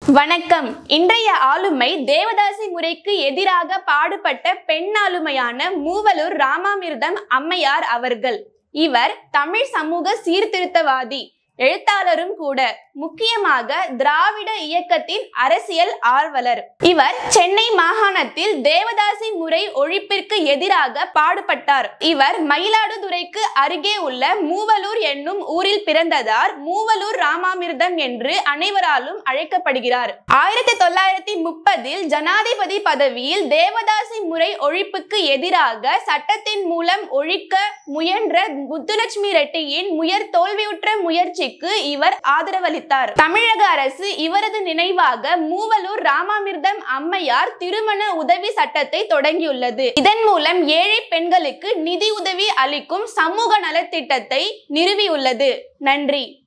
வணக்கம் இன்றைய ஆளுமை தேவதாசி முறைக்கு எதிராக பாடுபட்ட பெண் ஆளுமையான மூவலூர் ராமாமிர்தம் அம்மையார் அவர்கள் இவர் தமிழ் சமூக சீர்திருத்தவாதி எழுத்தாளரும் கூட முக்கியமாக திராவிட இயக்கத்தின் அரசியல் ஆர்வலர் இவர் சென்னை மாகாணத்தில் தேவதாசி முறை ஒழிப்பிற்கு எதிராக பாடுபட்டார் இவர் மயிலாடுதுறைக்கு அருகே உள்ள மூவலூர் என்னும் ஊரில் பிறந்ததார் மூவலூர் ராமாமிர்தம் என்று அனைவராலும் அழைக்கப்படுகிறார் ஆயிரத்தி தொள்ளாயிரத்தி முப்பதில் ஜனாதிபதி பதவியில் தேவதாசி முறை ஒழிப்புக்கு எதிராக சட்டத்தின் மூலம் ஒழிக்க முயன்ற முத்துலட்சுமி ரெட்டியின் முயற் தோல்வியுற்ற முயற்சிக்கு இவர் ஆதரவளித்தார் தமிழக அரசு இவரது நினைவாக மூவலூர் ராமாமிர்தம் அம்மையார் திருமண உதவி சட்டத்தை தொடங்கியுள்ளது இதன் மூலம் ஏழை பெண்களுக்கு நிதி உதவி அளிக்கும் சமூக நலத்திட்டத்தை நிறுவியுள்ளது நன்றி